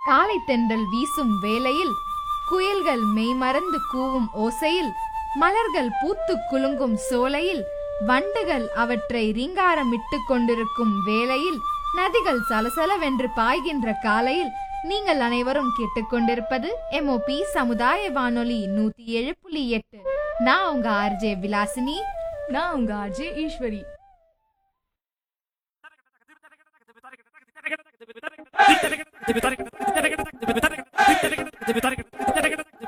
காலை தென்றல் வீசும் வேளையில் குயில்கள் மெய்மறந்து கூவும் ஓசையில் மலர்கள் பூத்து குலுங்கும் சோலையில் வண்டுகள் அவற்றை ரீங்காரமிட்டு கொண்டிருக்கும் வேளையில் நதிகள் சலசலவென்று பாய்கின்ற காலையில் நீங்கள் அனைவரும் கேட்டுக்கொண்டிருப்பது எம்ஓபி சமுதாய வானொலி நூத்தி ஏழு புள்ளி எட்டு நான் உங்க ஆர்ஜே விலாசினி நான் உங்க ஆர்ஜே ஈஸ்வரி Thank you.